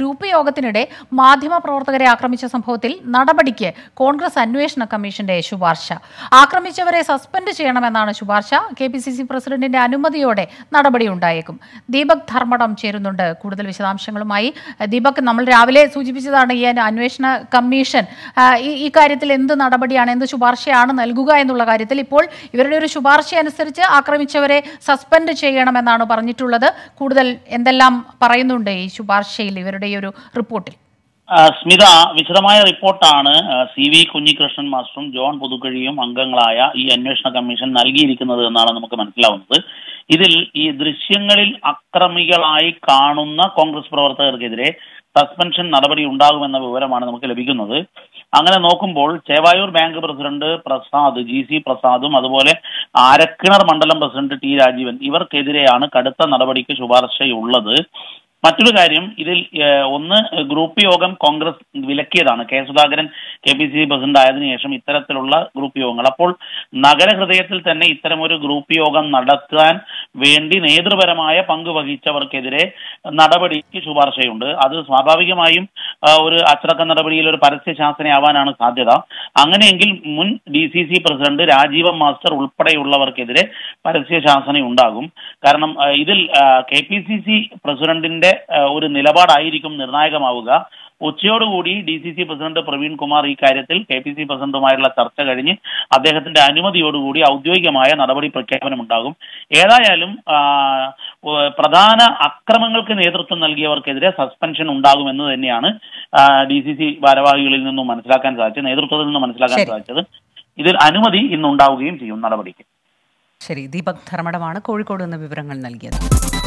Group യോഗത്തിനിടെ മാധ്യമപ്രവർത്തകരെ ആക്രമിച്ച സംഭവത്തിൽ നടപടിക്ക് കോൺഗ്രസ് അന്വേഷണ കമ്മീഷന്റെ ശുപാർശ ആക്രമിച്ചവരെ സസ്പെൻഡ് ചെയ്യണമെന്നാണ് ശുപാർശ കെ പി സി സി പ്രസിഡന്റിന്റെ അനുമതിയോടെ നടപടി ഉണ്ടായേക്കും ദീപക് ധർമ്മടം ചേരുന്നുണ്ട് കൂടുതൽ വിശദാംശങ്ങളുമായി ദീപക് നമ്മൾ രാവിലെ സൂചിപ്പിച്ചതാണ് ഈ അന്വേഷണ കമ്മീഷൻ ആ, ഈ- ഈ കാര്യത്തിൽ എന്ത് നടപടിയാണ് എന്ത് ശുപാർശയാണ് നൽകുക എന്നുള്ള കാര്യത്തിൽ ഇപ്പോൾ ഇവരുടെ ഒരു ശുപാർശ അനുസരിച്ച് ആക്രമിച്ചവരെ സസ്പെൻഡ് ചെയ്യണമെന്നാണ് പറഞ്ഞിട്ടുള്ളത് കൂടുതൽ എന്തെല്ലാം പറയുന്നുണ്ട് ഈ ശുപാർശയിൽ ഇവരുടെ ഈ ഒരു റിപ്പോർട്ടിൽ ആ, സ്മിത വിശദമായ റിപ്പോർട്ടാണ് ആ, സി വി കുഞ്ഞികൃഷ്ണൻ മാസ്റ്ററും ജോൺ പുതുക്കഴിയും അംഗങ്ങളായ ഈ അന്വേഷണ കമ്മീഷൻ നൽകിയിരിക്കുന്നത് എന്നാണ് നമുക്ക് മനസ്സിലാവുന്നത് ഇതിൽ ഈ ദൃശ്യങ്ങളിൽ അക്രമികളായി കാണുന്ന കോൺഗ്രസ് പ്രവർത്തകർക്കെതിരെ സസ്പെൻഷൻ നടപടി ഉണ്ടാകുമെന്ന വിവരമാണ് നമുക്ക് ലഭിക്കുന്നത് അങ്ങനെ നോക്കുമ്പോൾ Chevayur bank president Prasad G C പ്രസാദും അതുപോലെ ആരക്കിണർ മണ്ഡലം പ്രസിഡന്റ് ടി രാജീവൻ ഇവർക്കെതിരെയാണ് കടുത്ത നടപടിക്ക് ശുപാർശയുള്ളത് മറ്റൊരു കാര്യം ഇതിൽ ഏഹ്, ഒന്ന് ഗ്രൂപ്പ് യോഗം കോൺഗ്രസ് വിലക്കിയതാണ് K Sudhakaran K P C C president ആയതിനു ശേഷം ഇത്തരത്തിലുള്ള ഗ്രൂപ്പ് യോഗങ്ങൾ അപ്പോൾ നഗരഹൃദയത്തിൽ തന്നെ ഇത്തരം ഒരു ഗ്രൂപ്പ് യോഗം നടത്താൻ വേണ്ടി നേതൃപരമായ പങ്ക് വഹിച്ചവർക്കെതിരെ നടപടിക്ക് ശുപാർശയുണ്ട് അത് സ്വാഭാവികമായും ആ, ഒരു അച്ചടക്ക നടപടിയിൽ ഒരു പരസ്യ ശാസനയാവാനാണ് സാധ്യത അങ്ങനെയെങ്കിൽ മുൻ D C C president Rajeevan master ഉൾപ്പെടെയുള്ളവർക്കെതിരെ പരസ്യ ശാസന ഉണ്ടാകും കാരണം ആ, ഇതിൽ കെ പി സി സി പ്രസിഡന്റിന്റെ ആ, ഒരു നിലപാടായിരിക്കും നിർണായകമാവുക ഉച്ചയോടുകൂടി D C C president Praveen Kumar ഈ കാര്യത്തിൽ കെ പി സി പ്രസിഡന്റുമായുള്ള ചർച്ച കഴിഞ്ഞ് അദ്ദേഹത്തിന്റെ അനുമതിയോടുകൂടി ഔദ്യോഗികമായ നടപടി പ്രഖ്യാപനം ഉണ്ടാകും ഏതായാലും ആ, ഉ- പ്രധാന അക്രമങ്ങൾക്ക് നേതൃത്വം നൽകിയവർക്കെതിരെ സസ്പെൻഷൻ ഉണ്ടാകുമെന്ന് തന്നെയാണ് ഡി സി സി ഭാരവാഹികളിൽ നിന്നും മനസ്സിലാക്കാൻ സാധിച്ചത് നേതൃത്വത്തിൽ നിന്നും മനസ്സിലാക്കാൻ ശരി. സാധിച്ചത് ഇതിൽ അനുമതി ഇന്നുണ്ടാവുകയും ചെയ്യും നടപടിക്ക് ശരി ദീപക് ധർമ്മടമാണ് കോഴിക്കോട് നിന്ന് വിവരങ്ങൾ നൽകിയത്